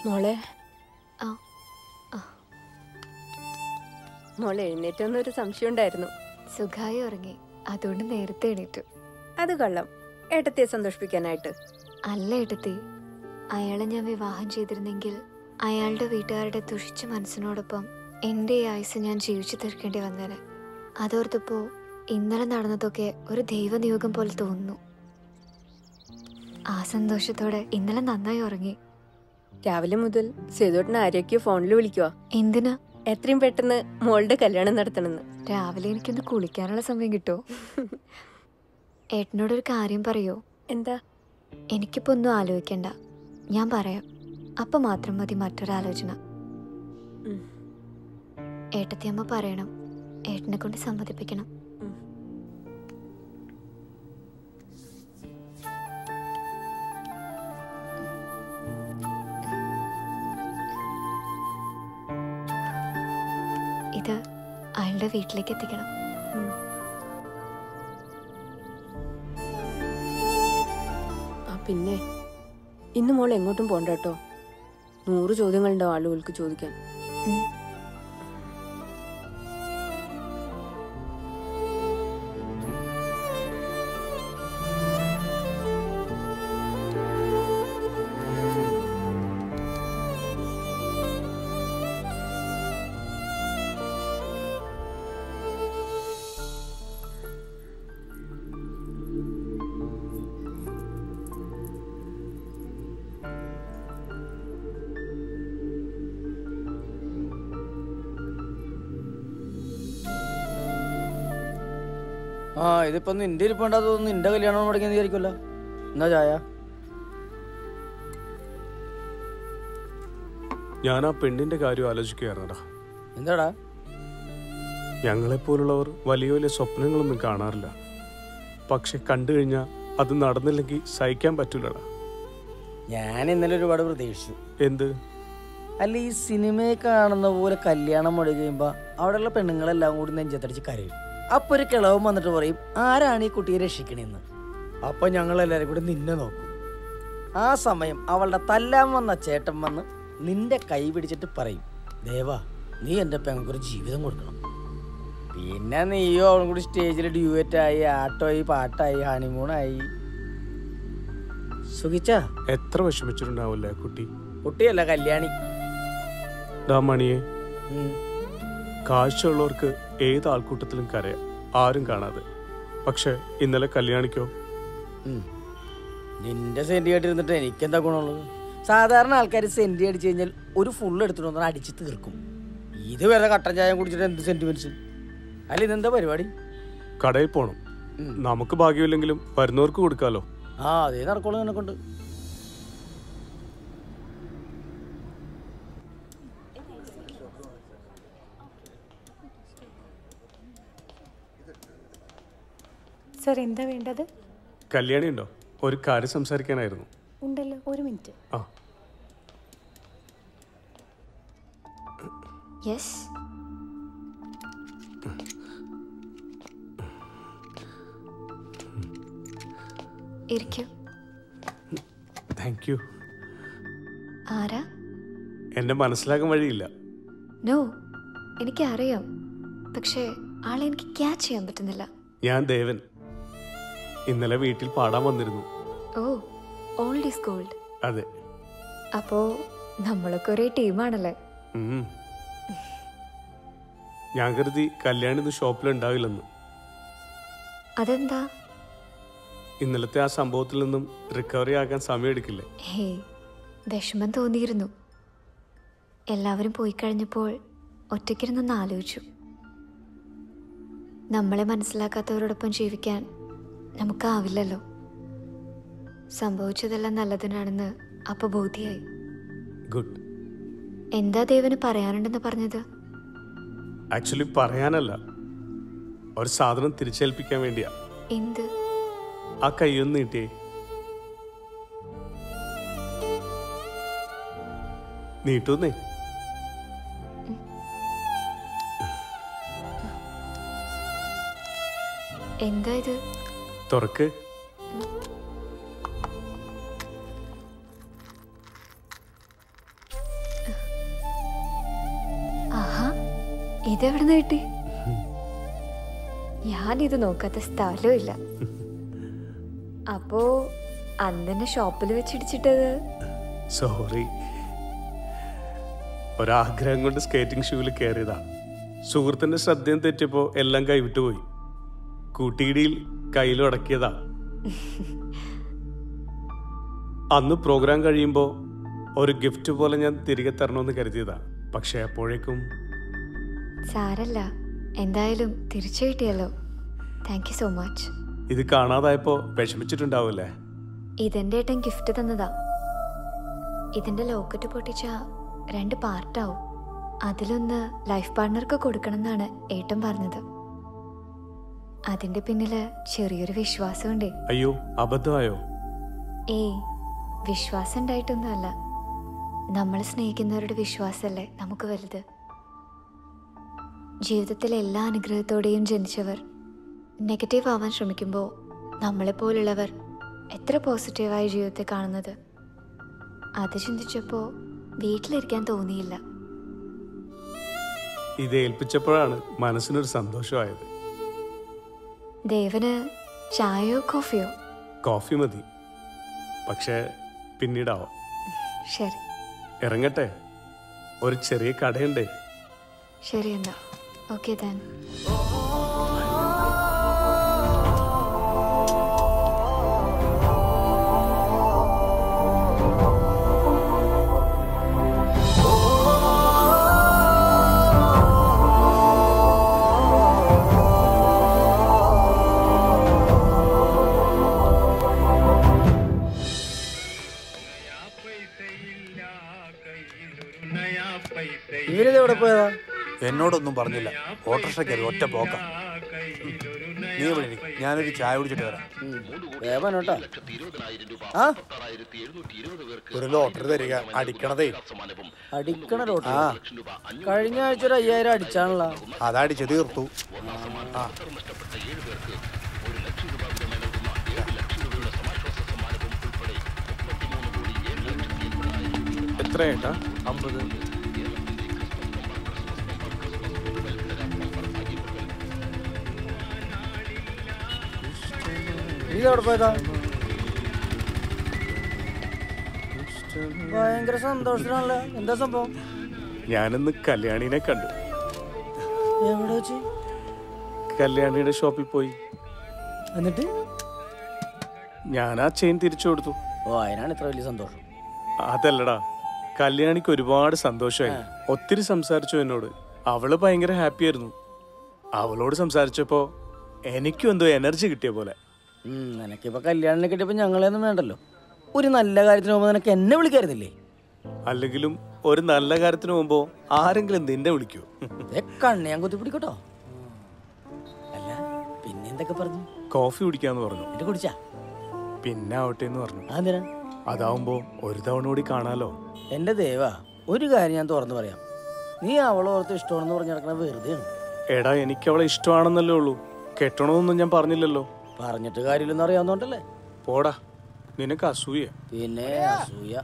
മോളെ ആ മോളെ എഴുന്നേറ്റൊന്നൊരു സംശയം ഉണ്ടായിരുന്നു സുഖായി ഉറങ്ങി അതുകൊണ്ട് നേരത്തെ എണീറ്റു അത് കള്ളം ഏട്ടത്തെ സന്തോഷിപ്പിക്കാനായിട്ട് അല്ല ഏട്ടത്തി അയാളെ ഞാൻ വിവാഹം ചെയ്തിരുന്നെങ്കിൽ അയാളുടെ വീട്ടുകാരുടെ ദുഷിച്ച മനസ്സിനോടൊപ്പം എൻ്റെ ഈ ആയുസ് ഞാൻ ജീവിച്ചു തീർക്കേണ്ടി വന്നേനെ അതോർത്തപ്പോ ഇന്നലെ നടന്നതൊക്കെ ഒരു ദൈവനിയോഗം പോലെ തോന്നുന്നു ആ സന്തോഷത്തോടെ ഇന്നലെ നന്നായി ഉറങ്ങി രാവിലെ മുതൽ സേതുവേട്ടൻ ആരെയൊക്കെയോ ഫോണിൽ വിളിക്കുക എന്തിനാ എത്രയും പെട്ടെന്ന് മോളുടെ കല്യാണം നടത്തണമെന്ന് രാവിലെ എനിക്കൊന്ന് കുളിക്കാനുള്ള സമയം കിട്ടുമോ ഏട്ടനോടൊരു കാര്യം പറയോ എന്താ എനിക്കിപ്പോ ഒന്നും ആലോചിക്കണ്ട ഞാൻ പറയാം അപ്പൊ മാത്രം മതി മറ്റൊരാലോചന ഉം. ഏട്ടത്തിയമ്മ പറയണം ഏട്ടനെ കൊണ്ട് സമ്മതിപ്പിക്കണം ഉം. ഇത് അയാളുടെ വീട്ടിലേക്ക് എത്തിക്കണം ഉം. ആ പിന്നെ ഇന്ന് മോൾ എങ്ങോട്ടും പോണ്ട കേട്ടോ നൂറ് ചോദ്യങ്ങളുണ്ടാവും ആളുകൾക്ക് ചോദിക്കാൻ ഉം. ആ ഇതിപ്പോ നിന്റെ ഇരിപ്പുണ്ടാ തോന്നുന്നു നിന്റെ കല്യാണം മുടങ്ങിയെന്ന് വിചാരിക്കുമല്ലോ എന്നാ ചായ ഞാൻ ആ പെണ്ണിന്റെ കാര്യം ആലോചിക്കുകയായിരുന്നടാ എന്താടാ ഞങ്ങളെപ്പോലുള്ളവർ വലിയ വലിയ സ്വപ്നങ്ങളൊന്നും കാണാറില്ല പക്ഷെ കണ്ടു കഴിഞ്ഞാൽ അത് നടന്നില്ലെങ്കിൽ സഹിക്കാൻ പറ്റൂലടാ ഞാൻ ഇന്നലെ ഒരുപാട് പ്രതീക്ഷിച്ചു എന്ത് അല്ല ഈ സിനിമയിൽ കാണുന്ന പോലെ കല്യാണം മുടങ്ങി കഴിയുമ്പോ അവിടെയുള്ള പെണ്ണുങ്ങളെല്ലാം കൂടി നെഞ്ചത്തടിച്ച് കരയും അപ്പൊ ഒരു കിളവൻ വന്നിട്ട് പറയും ആരാണ് ഈ കുട്ടിയെ രക്ഷിക്കണേന്ന് അപ്പൊ ഞങ്ങൾ എല്ലാവരും കൂടി നിന്നെ നോക്കും ആ സമയം അവളുടെ തല്ലാൻ വന്ന ചേട്ടൻ വന്ന് നിന്റെ കൈ പിടിച്ചിട്ട് പറയും ദേവാ നീ എൻ്റെ പെങ്ങൾക്കൊരു ജീവിതം കൊടുക്കണം പിന്നെ നീയോ അവളും കൂടി സ്റ്റേജിൽ ഡ്യൂവറ്റായി ആട്ടോയി പാട്ടായി ഹണിമൂണായി സുഖിച്ച എത്ര വിഷമിച്ചിട്ടുണ്ടാവില്ലേ ആ കുട്ടി കുട്ടിയല്ല കല്യാണി ഡാ മണിയെ ഉം. കാഴ്ചയുള്ളവർക്ക് ഏത് ആൾക്കൂട്ടത്തിലും കരയാം ആരും കാണാതെ പക്ഷെ ഇന്നലെ കല്യാണിക്കോ ഉം. നിന്റെ സെന്റ് കേട്ടിരുന്നിട്ട് എനിക്കെന്താ ഗുണമുള്ളത് സാധാരണ ആൾക്കാർ സെന്റ് അടിച്ചു കഴിഞ്ഞാൽ ഒരു ഫുൾ എടുത്തിട്ട് വന്നാൽ അടിച്ച് തീർക്കും ഇത് വേറെ കട്ടൻ ചായ കുടിച്ചിട്ട് എന്ത് സെന്റിമെന്റ്സ് അല്ല ഇതെന്താ പരിപാടി കടയിൽ പോണം ഉം. നമുക്ക് ഭാഗ്യമില്ലെങ്കിലും വരുന്നവർക്ക് കൊടുക്കാലോ ആ അതേ നടക്കോളൂ എന്നെ കൊണ്ട് സർ എന്താ വേണ്ടത് കല്യാണി ഉണ്ടോ ഒരു കാര്യം സംസാരിക്കാനായിരുന്നു ഉണ്ടല്ലോ ഒരു മിനിറ്റ് ആ യെസ് ഇരിക്കൂ താങ്ക് യു ആരാ എന്നെ മനസ്സിലാക്കാൻ വഴിയില്ല നോ എനിക്കറിയാം പക്ഷേ ആളെ എനിക്ക് ക്യാച്ച് ചെയ്യാൻ പറ്റുന്നില്ല ഞാൻ ദേവൻ ഇന്നലെ വീട്ടിൽ പാടാൻ വന്നിരുന്നു ഓ ഓൾഡ് ഈസ് ഗോൾഡ് അതെ അപ്പോ നമ്മളൊക്കെ ഒരേ ടീമാണല്ലേ ഉം. ഞാൻ കരുതി കല്യാണി ഇന്ന് ഷോപ്പിൽ ഉണ്ടാവില്ലെന്ന് അതെന്താ ഇന്നലത്തെ ആ സംഭവത്തിൽ നിന്നും റിക്കവറി ആകാൻ സമയമെടുക്കില്ലേ ഹേ വിഷമം തോന്നിയിരുന്നു എല്ലാവരും പോയി കഴിഞ്ഞപ്പോൾ ഒറ്റയ്ക്കിരുന്നൊന്ന് ആലോചിച്ചു നമ്മളെ മനസ്സിലാക്കാത്തവരോടൊപ്പം ജീവിക്കാൻ നമുക്കാവില്ലല്ലോ സംഭവിച്ചതെല്ലാം നല്ലതിനാണെന്ന് അപ്പൊ ബോധ്യായി ഗുഡ് എന്താ ദേവന് പറയാനുണ്ടെന്ന് പറഞ്ഞത് ആക്ച്വലി പറയാനല്ല ഒരു സാധനം തിരിച്ചേൽപ്പിക്കാൻ വേണ്ടിയാ എന്ത് ആ കൈയൊന്ന് നീട്ടിയേ നീട്ടുന്നേ എന്താ ഇത് തുറക്ക് ഇതെവിടുന്ന് കിട്ടി ഞാനിത് നോക്കാത്ത സ്ഥലവും ഇല്ല അപ്പോ അന്നെ ഷോപ്പിൽ വെച്ചിടിച്ചിട്ടത് സോറി ഒരാഗ്രഹം കൊണ്ട് സ്കേറ്റിംഗ് ഷൂവിൽ കയറിയതാ സുഹൃത്തിന്റെ ശ്രദ്ധയും തെറ്റിയപ്പോ എല്ലാം കൈവിട്ടു പോയി കൂട്ടിയിടിയിൽ കയ്യിലുടക്കിയതാ അന്ന് പ്രോഗ്രാം കഴിയുമ്പോൾ ഒരു ഗിഫ്റ്റ് പോലെ ഞാൻ തിരികെ തരണമെന്ന് കരുതിയതാ പക്ഷെ അപ്പോഴേക്കും സാരല്ല എന്തായാലും തിരിച്ചു കിട്ടിയല്ലോ താങ്ക് യു സോ മച്ച് ഇത് കാണാതായപ്പോൾ വിഷമിച്ചിട്ടുണ്ടാവില്ലേ ഇതെന്റെ ഏട്ടൻ ഗിഫ്റ്റ് തന്നതാ ഇതിന്റെ ലോക്കറ്റ് പൊട്ടിച്ച രണ്ട് പാർട്ടാവും അതിലൊന്ന് ലൈഫ് പാർട്ട്ണർക്ക് കൊടുക്കണം എന്നാണ് ഏട്ടൻ പറഞ്ഞത് അതിന്റെ പിന്നില് ചെറിയൊരു വിശ്വാസമുണ്ടേ അയ്യോ അബദ്ധമായോ ഏയ് വിശ്വാസം ഉണ്ടായിട്ടൊന്നുമല്ല നമ്മൾ സ്നേഹിക്കുന്നവരുടെ വിശ്വാസമല്ലേ നമുക്ക് വലുത് ജീവിതത്തിലെ എല്ലാ അനുഗ്രഹത്തോടെയും ജനിച്ചവർ നെഗറ്റീവ് ആവാൻ ശ്രമിക്കുമ്പോൾ നമ്മളെപ്പോലുള്ളവർ എത്ര പോസിറ്റീവായ ജീവിതത്തെ കാണുന്നത് അത് ചിന്തിച്ചപ്പോൾ വീട്ടിലിരിക്കാൻ തോന്നിയില്ല ഇത് ഏൽപ്പിച്ചപ്പോഴാണ് മനസ്സിനൊരു സന്തോഷമായത് ദേവന് ചായയോ കോഫിയോ കോഫി മതി പക്ഷേ പിന്നീടാവാം ശരി ഇറങ്ങട്ടെ ഒരു ചെറിയ കടയുണ്ടേ ശരി എന്നാ ഓക്കെ താൻ ഇവരിത് എവിടെ പോയതാ എന്നോടൊന്നും പറഞ്ഞില്ല ഓട്ടോറിക്ഷയ്ക്ക് ഒറ്റ പോക്ക നീ ഇവിടെ ഇരി. ഞാനൊരു ചായ കുടിച്ചിട്ട് വരാം വേവൻ കേട്ടോ ആ ഒരു ലോട്ടറി തരിക അടിക്കണതേ അടിക്കണ ലോട്ടറി ആ കഴിഞ്ഞ ആഴ്ച ഒരു അയ്യായിരം അടിച്ചാണല്ലോ അതടിച്ച് തീർത്തു ആ എത്ര ഏട്ടാ അമ്പത് നീ ഇത് എവിടെ പോയതാ ഭയങ്കര സന്തോഷത്തിനാണല്ലോ എന്താ സംഭവം ഞാനിന്ന് കല്യാണിനെ കണ്ടു എവിടെ വെച്ച് കല്യാണിയുടെ ഷോപ്പിൽ പോയി എന്നിട്ട് ഞാൻ ആ ചെയിൻ തിരിച്ചു കൊടുത്തു ഓ അതിനാണ് ഇത്ര വലിയ സന്തോഷം അതല്ലടാ കല്യാണിക്ക് ഒരുപാട് സന്തോഷമായി ഒത്തിരി സംസാരിച്ചു എന്നോട് അവള് ഭയങ്കര ഹാപ്പി ആയിരുന്നു അവളോട് സംസാരിച്ചപ്പോ എനിക്കും എന്തോ എനർജി കിട്ടിയ പോലെ ഉം, നിനക്കിപ്പോ കല്യാണിനെ കിട്ടിയപ്പോ ഞങ്ങളെയൊന്നും വേണ്ടല്ലോ ഒരു നല്ല കാര്യത്തിന് പോകുമ്പോ നിനക്ക് എന്നെ വിളിക്കായിരുന്നില്ലേ അല്ലെങ്കിലും ഒരു നല്ല കാര്യത്തിന് പോകുമ്പോ ആരെങ്കിലും നിന്നെ വിളിക്കൂ ഏ കണ്ണ് ഞാൻ കുത്തി പിടിക്കട്ടോ അല്ല പിന്നെ എന്തൊക്കെ പറഞ്ഞു കോഫി കുടിക്കാന്ന് പറഞ്ഞു എന്നിട്ട് കുടിച്ചാ പിന്നെ ആവട്ടെ എന്ന് പറഞ്ഞു അതെന്തിനാ അതാവുമ്പോ ഒരു തവണ കൂടി കാണാലോ എന്റെ ദേവ ഒരു കാര്യം ഞാൻ തുറന്നു പറയാം നീ അവളെ ഓർത്ത് ഇഷ്ടമാണെന്ന് പറഞ്ഞ് നടക്കണ വെറുതെയാണ് എടാ എനിക്ക് അവളെ ഇഷ്ടമാണെന്നല്ലേ ഉള്ളൂ കെട്ടണമെന്നൊന്നും ഞാൻ പറഞ്ഞില്ലല്ലോ പറഞ്ഞിട്ട് കാര്യമില്ലെന്ന് അറിയാവുന്നോണ്ടല്ലേ പോടാ നിനക്ക് അസൂയ പിന്നെ അസൂയ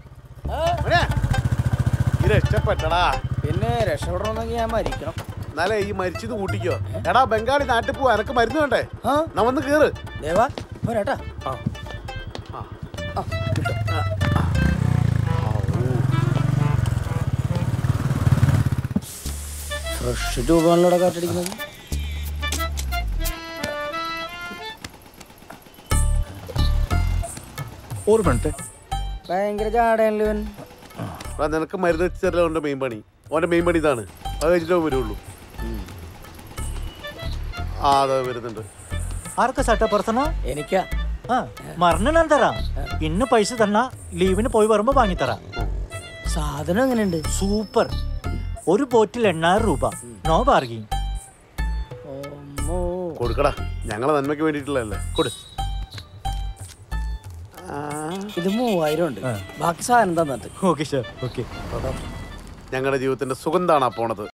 ഇത് രക്ഷപ്പെട്ടടാ പിന്നെ രക്ഷപ്പെടണമെന്നെങ്കിൽ ഞാൻ മരിക്കണം എന്നാലേ ഈ മരിച്ചത് കൂട്ടിക്കോ എടാ ബംഗാളി നാട്ടിൽ പോവാ എനക്ക് മരുന്ന് വേണ്ടേ ആ നാ വന്ന് കേറ് ദേവ പോരാട്ടാ ആ ഫ്രഷ് രൂപങ്ങളിലൂടെ കാറ്റടിക്കുന്നത് ഓർമ്മ ഭയങ്കര ചാടയല്ലേ ഇവൻ എടാ നിനക്ക് മരുന്ന് വെച്ചല്ലോ ഓന്റെ മെയിൻ പണി ഓന്റെ മെയിൻ പണി ഇതാണ് അത് കഴിച്ചിട്ടേ വരുള്ളൂ ആ അതെ വരുന്നുണ്ട് ആർക്ക് സട്ട പെർസണോ എനിക്കാ ആ മറന്നു ഞാൻ തരാം ഇന്ന് പൈസ തന്നാ ലീവിന് പോയി വരുമ്പോ വാങ്ങിത്തരാം സാധനം എങ്ങനെയുണ്ട് സൂപ്പർ ഒരു ബോട്ടിൽ എണ്ണായിരം രൂപ നോ ബാർഗിങ് ഓമ്മോ. കൊടുക്കടാ ഞങ്ങളെ നന്മയ്ക്ക് വേണ്ടിയിട്ടുള്ളതല്ലേ കൊടു ഇത് മൂവായിരം ഉണ്ട് ബാക്കി സാധനം തന്നിട്ട് ഓക്കെ സാർ ഓക്കെ ഞങ്ങളുടെ ജീവിതത്തിന്റെ സുഗന്ധാണ് ആ പോണത്